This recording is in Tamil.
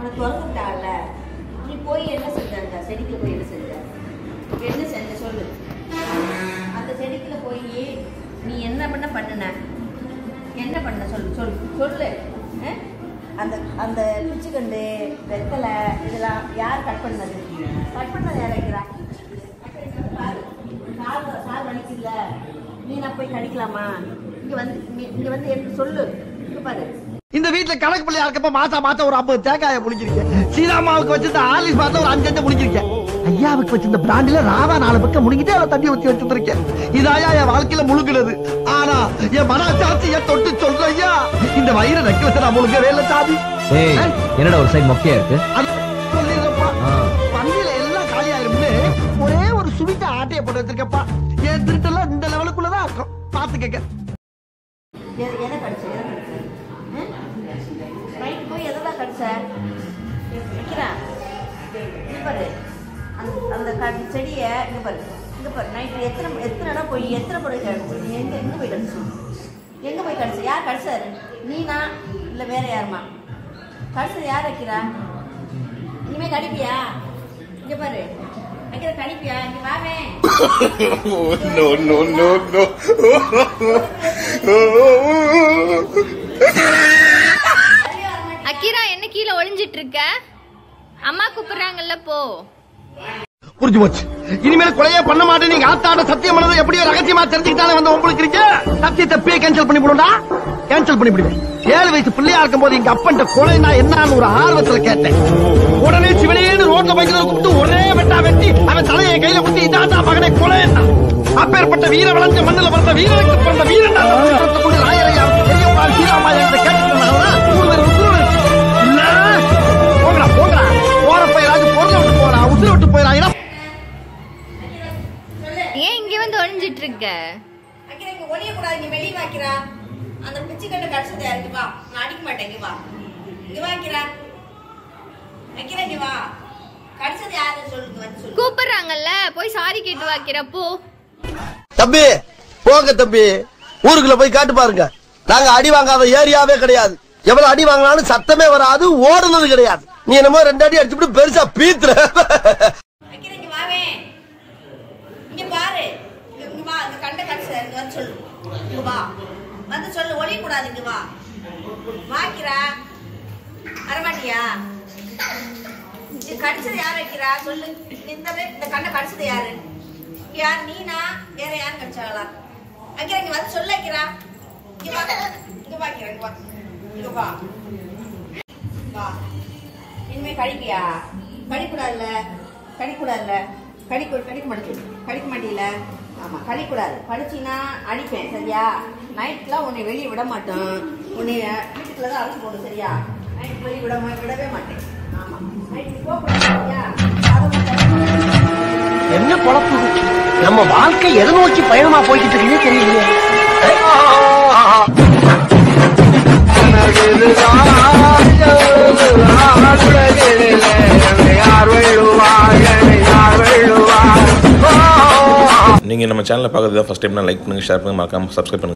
அவனை திறந்து விட்டால நீ போய் என்ன செஞ்ச அந்த செடிக்கு போய் என்ன செஞ்ச என்ன செஞ்ச சொல்லு அந்த செடிக்குள்ள போய் நீ என்ன பண்ண பண்ணுன என்ன பண்ண சொல்லு சொல்லு சொல்லு அஹ்? அந்த அந்த பிச்சுக்கண்டு வெத்தலை இதெல்லாம் யார் கட் பண்ணது கட் பண்ணது யார் வைக்கிறா பாரு. கால் வ- கால் வலிக்குதுல நீ நான் போய் கடிக்கலாமா இங்க வந்து இங்க- இங்க வந்து எனக்கு சொல்லு இங்க பாரு இந்த வீட்ல கணக்கு பிள்ளையா இருக்கப்ப மாசா மாசம் ஒரு ஐம்பது தேங்காய புளிச்சிருக்கேன் சீதாமாவுக்கு வச்சிருந்த ஆலிஸ் பாட்டில் ஒரு அஞ்சு அஞ்சு புளிச்சிருக்கேன் ஐயாவுக்கு வச்சிருந்த பிராண்டில ராவா நாலு பக்கம் முழுங்கிட்டே அவ தண்ணி ஊத்தி வச்சிருக்கேன் இதாயா என் வாழ்க்கையில முழுகுனது ஆனா என் மனசாட்சி என் தொட்டு சொல்ற ஐயா இந்த வயிறு நக்கி வச்சு நான் முழுங்கவே இல்லை சாதி ஏய் என்னடா ஒரு சைடு மொக்கையா இருக்கு அது சொல்லிடுறப்பா. ஆ. பந்தியில எல்லாம் காலியாயிரும்னு ஒரே ஒரு சுவிட்ட ஆட்டைய போட்டு வச்சிருக்கப்பா என் திருட்டெல்லாம் இந்த லெவலுக்குள்ளதான் இருக்கும் பாத்துக்கங்க எதை எதை கடிச்ச எதை கடிச்ச நைட் போய் எதெல்லாம் கடிச்ச வைக்கிறேன் இங்க பாரு அந்த அந்த கடி செடியை இங்க பாரு இங்க பாரு நைட்டு எத்தனை எத்தனை இடம் போய் எத்தனை படம் கடிச்சு நீ எங்க எங்க போய் கடிச்சு எங்க போய் கடிச்ச யார் கடிச்சாரு நீனா இல்ல வேற யாருமா கடிச்சது யார் வைக்கிறா இனிமே கடிப்பியா இங்க பாரு வைக்கிற கடிப்பியா இங்க வாவே no, no, no, no. அக்கிரா என்ன கீழே ஒளிஞ்சிட்டு இருக்க அம்மா கூப்பிடுறாங்கல்ல போ புரிஞ்சு போச்சு இனிமேல் கொலையே பண்ண மாட்டேன் நீங்க ஆத்தாட சத்தியம் பண்ணது எப்படியோ ரகசியமா தெரிஞ்சுக்கிட்டாலே வந்து உங்களுக்கு இருக்கு சத்தியத்தை பே கேன்சல் பண்ணி போடுடா கேன்சல் பண்ணி விடுவேன் ஏழு வயசு பிள்ளையா இருக்கும் போது எங்க அப்பன்ட்ட கொலைனா என்னன்னு ஒரு ஆர்வத்துல கேட்டேன் உடனே சிவனேன்னு ரோட்ல பைக்கில கூப்பிட்டு ஒரே வெட்டா வெட்டி அவன் தலையை கையில குத்தி இதாண்டா மகனை கொலை அப்பேற்பட்ட வீர வளர்ந்த மண்ணில் பிறந்த வீரனுக்கு பிறந்த வீரன் கொண்டு ராயரையா பெரியப்பா சீராமா என்று கேட்டுக்கிறதுனால மூணு பேர் உசுரோடு இல்ல போங்கடா போங்கடா போறப்ப ஏதாவது பொருளை விட்டு போறா உசுரை விட்டு போயிடா ஏன் இங்க வந்து ஒளிஞ்சிட்டு இருக்க அக்கிரா இங்க ஒளிய கூடாது இங்க வெளிய வாக்கிறா அந்த பிச்சு கட்ட கடிச்சது யாருக்கு வா நான் அடிக்க மாட்டேன் இங்க வா இங்க வாக்கிறா அக்கிரா இங்க வா கடிச்சது யாருன்னு சொல்லுங்க வந்து சொல்லு கூப்பிடுறாங்கல்ல போய் சாரி கேட்டு வாக்கிற போ தம்பி போங்க தம்பி ஊருக்குள்ள போய் காட்டு பாருங்க நாங்க அடி வாங்காத ஏரியாவே கிடையாது எவ்வளவு அடி வாங்கினாலும் சத்தமே வராது ஓடுனது கிடையாது நீ என்னமோ ரெண்டு அடி அடிச்சுட்டு பெருசா பீத்துற அக்கிரா இங்க வாவே இங்க பாரு இங்க இங்க வா இந்த கண்ட கடிச்சது இங்க வந்து சொல்லு இங்க வா வந்து சொல்லு ஒளிய கூடாது இங்க வா வாக்கிறா வரமாட்டியா இது கடிச்சது யார் வைக்கிறா சொல்லு இந்த இந்த கண்ணை கடிச்சது யாரு இங்க யார் நீனா வேற யார் கடிச்சாங்களா வைக்கிறா இங்க வந்து சொல்ல வைக்கிறா இங்க வா இங்க வாக்கிறா இங்க வா இங்க வா வா இனிமே கடிப்பியா கடிக்கூடாதுல்ல கடிக்கூடாதுல்ல கடிக்க கடிக்க மாட்டேன் கடிக்க மாட்டீல ஆமா கடிக்கூடாது கடிச்சின்னா அடிப்பேன் சரியா நைட்லாம் உன்னை வெளியே விட மாட்டோம் உன்னை வீட்டுக்குள்ள தான் அழைச்சி போடும் சரியா நைட் வெளியே விட மா- விடவே மாட்டேன் ஆமா நைட் போகக்கூடாது சரியா அதை மட்டும் என்ன பொழப்பு நம்ம வாழ்க்கை எதை நோக்கி பயணமா போய்கிட்டு இருக்குன்னே தெரியலையே நீங்கள் நம்ம சேனலை பார்க்குறது தான் ஃபஸ்ட் டைம்னா லைக் பண்ணுங்கள் ஷேர் பண்ணுங்கள் மறக்காமல் சப்ஸ்கிரைப் பண்ணுங்கள்